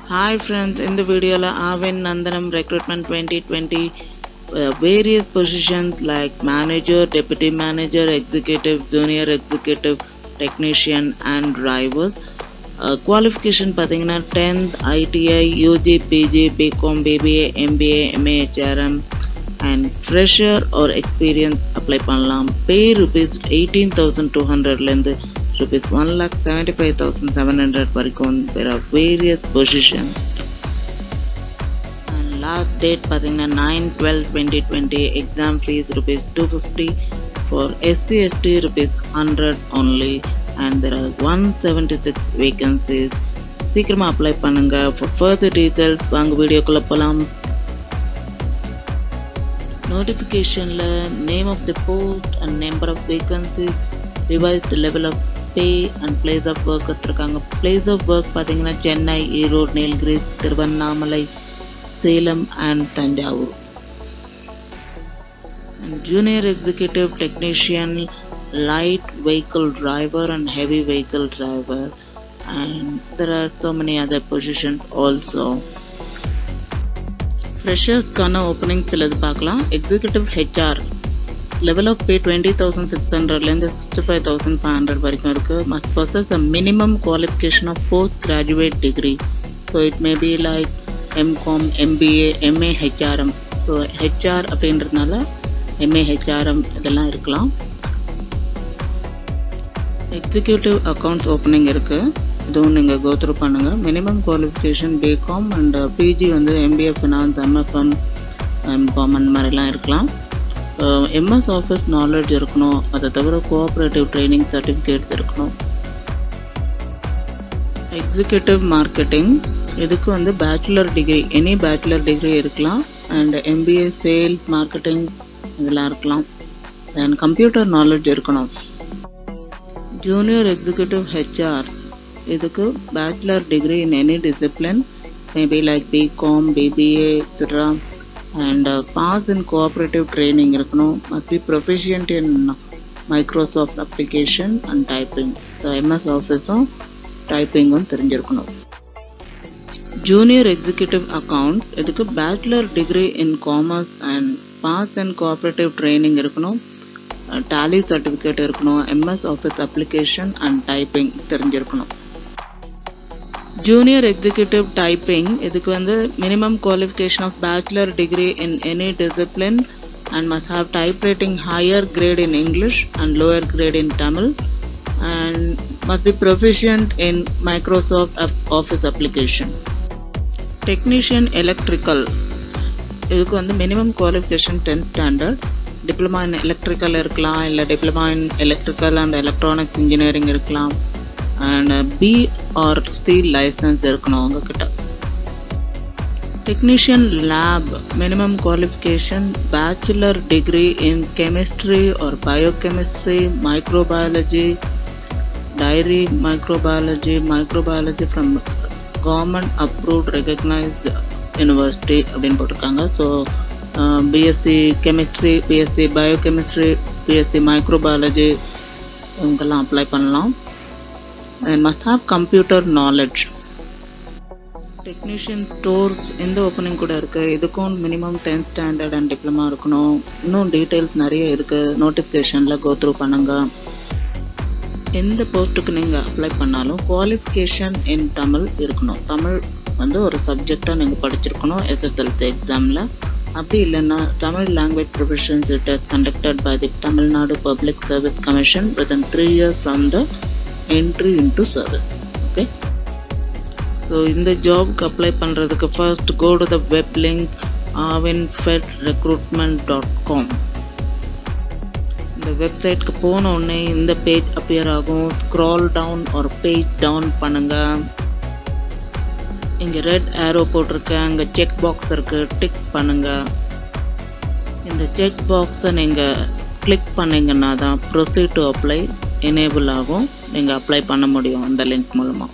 Hi friends இந்த வீடியோவில் Aavin Nandanam recruitment twenty twenty various positions like manager deputy manager executive junior executive technician and drivers qualification பார்த்தீங்கன்னா tenth ITI UG PG BCom BBA MBA MA HRM and fresher ஒரு experience apply பண்ணலாம் pay rupees eighteen thousand two ஹண்ட்ரட்லேருந்து rupees 1 lakh 75,700 வரைக்கும் there are various positions and last date பார்த்தீங்கன்னா nine twelve twenty twenty exam fee rupees two fifty for SC ST rupees hundred only and there are one seventy six vacancies சீக்கிரமாக apply பண்ணுங்க for further details வாங்க வீடியோக்குள்ளே போகலாம் நோட்டிஃபிகேஷனில் name of the post and number of vacancies revised level of pay and place of work கொடுத்துருக்காங்க place of work பார்த்தீங்கன்னா Chennai Erode Nilgiris Tiruvannamalai Salem and Thanjavur and junior executive technician light vehicle driver and heavy vehicle driver and there are so many other positions also ஃப்ரெஷர்ஸ்க்கான opening சிலது பார்க்கலாம் executive HR level of pay twenty thousand six ஹண்ட்ரட்லேருந்து sixty five thousand five hundred வரைக்கும் இருக்குது must possess a minimum qualification of post graduate degree so it may be like MCom MBA MA HRM so HR அப்படின்றதுனால MA HRM இதெல்லாம் இருக்கலாம் executive accounts opening இருக்குது இதுவும் நீங்கள் go through பண்ணுங்கள் minimum qualification BCom and PG வந்து MBA finance MFM MCom அந்த மாதிரிலாம் இருக்கலாம் எம்எஸ் ஆஃபீஸ் நாலேஜ் இருக்கணும் அதை தவிர கோஆப்ரேட்டிவ் ட்ரைனிங் சர்டிஃபிகேட்ஸ் இருக்கணும் எக்ஸிக்யூட்டிவ் மார்க்கெட்டிங் இதுக்கு வந்து bachelor degree any bachelor degree இருக்கலாம் அண்ட் எம்பிஏ சேல்ஸ் மார்க்கெட்டிங் இதெல்லாம் இருக்கலாம் தென் கம்ப்யூட்டர் நாலேஜ் இருக்கணும் ஜூனியர் எக்ஸிக்யூட்டிவ் ஹெச்ஆர் இதுக்கு bachelor degree in any discipline maybe like BCom BBA extra and pass in cooperative training இருக்கணும் must be proficient in Microsoft application and typing so MS ஆஃபீஸும் டைப்பிங்கும் தெரிஞ்சிருக்கணும் junior executive account இதுக்கு bachelor degree in commerce and pass and cooperative training இருக்கணும் Tally certificate இருக்கணும் MS office application and typing தெரிஞ்சிருக்கணும் junior executive typing இதுக்கு வந்து minimum qualification of bachelor degree in any discipline and must have type writing higher grade in English and lower grade in Tamil and must be proficient in Microsoft office application technician electrical இதுக்கு வந்து minimum qualification tenth standard diploma in electrical இருக்கலாம் இல்லை diploma in electrical and electronics engineering இருக்கலாம் and P R C licence இருக்கணும் உங்ககிட்ட technician lab minimum qualification bachelor degree in chemistry or biochemistry microbiology dairy microbiology microbiology from government approved recognised university அப்படின்னு போட்டிருக்காங்க so BSc chemistry BSc biochemistry BSc microbiology இவங்கெல்லாம் apply பண்ணலாம் and must have computer knowledge technician stores எந்த opening கூட இருக்குது இதுக்கும் minimum tenth standard and diploma இருக்கணும் இன்னும் டீட்டெயில்ஸ் நிறைய இருக்குது நோட்டிஃபிகேஷனில் கோத்ரூ பண்ணுங்க எந்த போஸ்ட்டுக்கு நீங்கள் அப்ளை பண்ணாலும் குவாலிஃபிகேஷன் இன் தமிழ் இருக்கணும் தமிழ் வந்து ஒரு சப்ஜெக்டாக நீங்கள் படிச்சிருக்கணும் எஸ்எஸ்எல்சி எக்ஸாமில் அப்படி இல்லைன்னா Tamil language professions test conducted by the Tamil Nadu public service commission within three years from the entry into service okay so இந்த ஜாப்க்கு அப்ளை பண்ணுறதுக்கு first go to the web link Aavin fed recruitment dot com இந்த வெப்சைட்க்கு போன உடனே இந்த பேஜ் அப்பியர் ஆகும் scroll down ஒரு பேஜ் டவுன் பண்ணுங்கள் இங்கே ரெட் ஏரோ போட்டிருக்கேன் அங்கே செக் பாக்ஸ் இருக்குது டிக் பண்ணுங்கள் இந்த செக் பாக்ஸை நீங்கள் கிளிக் பண்ணிங்கன்னா தான் ப்ரொசீட் டு அப்ளை எனேபிள் ஆகும் நீங்கள் அப்ளை பண்ண முடியும் அந்த லிங்க் மூலமாக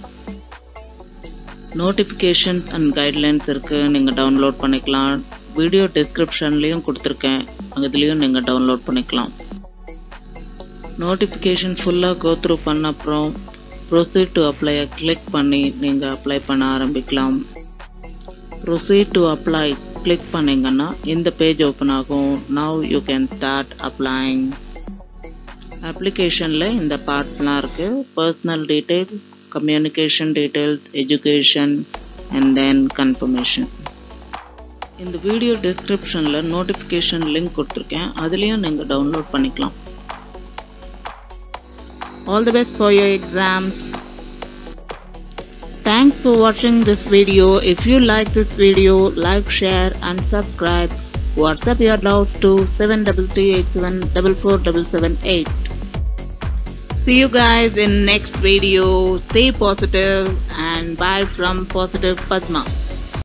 நோட்டிஃபிகேஷன்ஸ் அண்ட் கைட்லைன்ஸ் இருக்குது நீங்கள் டவுன்லோட் பண்ணிக்கலாம் வீடியோ டிஸ்கிரிப்ஷன்லேயும் கொடுத்துருக்கேன் அதுலேயும் நீங்கள் டவுன்லோட் பண்ணிக்கலாம் நோட்டிஃபிகேஷன் ஃபுல்லாக கோத்ரூ பண்ண அப்புறம் ப்ரொசீட் டு அப்ளையை கிளிக் பண்ணி நீங்கள் அப்ளை பண்ண ஆரம்பிக்கலாம் ப்ரொசீட் டு அப்ளை கிளிக் பண்ணிங்கன்னா இந்த பேஜ் ஓப்பன் ஆகும் now you can start applying அப்ளிகேஷனில் இந்த பார்ட்லாம் இருக்குது personal details communication details education and then confirmation இந்த வீடியோ டிஸ்கிரிப்ஷனில் நோட்டிஃபிகேஷன் லிங்க் கொடுத்துருக்கேன் அதுலேயும் நீங்கள் டவுன்லோட் பண்ணிக்கலாம் all the best for your exams Thanks for watching this video. If you like this video, like, share and subscribe. WhatsApp your doubts to 73387447778. See you guys in next video. Stay positive and bye from Positive Padma.